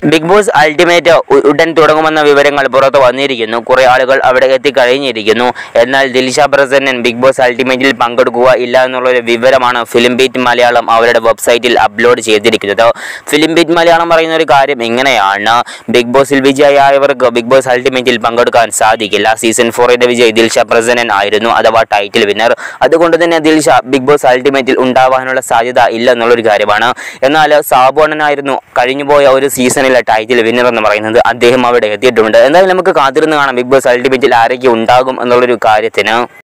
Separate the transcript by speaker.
Speaker 1: big boss ultimate ഉ- ഉടൻ തുടങ്ങുമെന്ന വിവരങ്ങൾ പുറത്തു വന്നിരിക്കുന്നു കുറെ ആളുകൾ അവിടെ എത്തിക്കഴിഞ്ഞിരിക്കുന്നു എന്നാൽ ദിൽഷ പ്രസന്നൻ ബിഗ് ബോസ് അൾട്ടിമേറ്റിൽ പങ്കെടുക്കുക ഇല്ല എന്നുള്ളൊരു വിവരമാണ് ഫിലിം ബീറ്റ് മലയാളം അവരുടെ വെബ്സൈറ്റിൽ അപ്ലോഡ് ചെയ്തിരിക്കുന്നത് ഫിലിം ബീറ്റ് മലയാളം പറയുന്ന ഒരു കാര്യം ഇങ്ങനെയാണ് ബിഗ് ബോസിൽ വിജയിയായവർക്ക് ബിഗ് ബോസ് അൾട്ടിമേറ്റിൽ പങ്കെടുക്കാൻ സാധിക്കില്ല സീസൺ ഫോറിന്റെ വിജയ് ദിൽഷ പ്രസന്നൻ ആയിരുന്നു അഥവാ ടൈറ്റിൽ വിന്നർ അതുകൊണ്ട് തന്നെ ദിൽഷ ബിഗ് ബോസ് അൾട്ടിമേറ്റിൽ ഉണ്ടാവാനുള്ള സാധ്യത ഇല്ല എന്നുള്ളൊരു കാര്യമാണ് എന്നാൽ സാബുണ്ണനായിരുന്നു കഴിഞ്ഞുപോയ ഒരു സീസണിലെ ടൈറ്റിൽ വിന്നർ എന്ന് പറയുന്നത് അദ്ദേഹം അവിടെ എത്തിയിട്ടുണ്ട് എന്തായാലും നമുക്ക് കാത്തിരുന്ന് കാണാം ബിഗ് ബോസ് അൾട്ടിമേറ്റിൽ ആരൊക്കെ ഉണ്ടാകും എന്നുള്ളൊരു കാര്യത്തിന്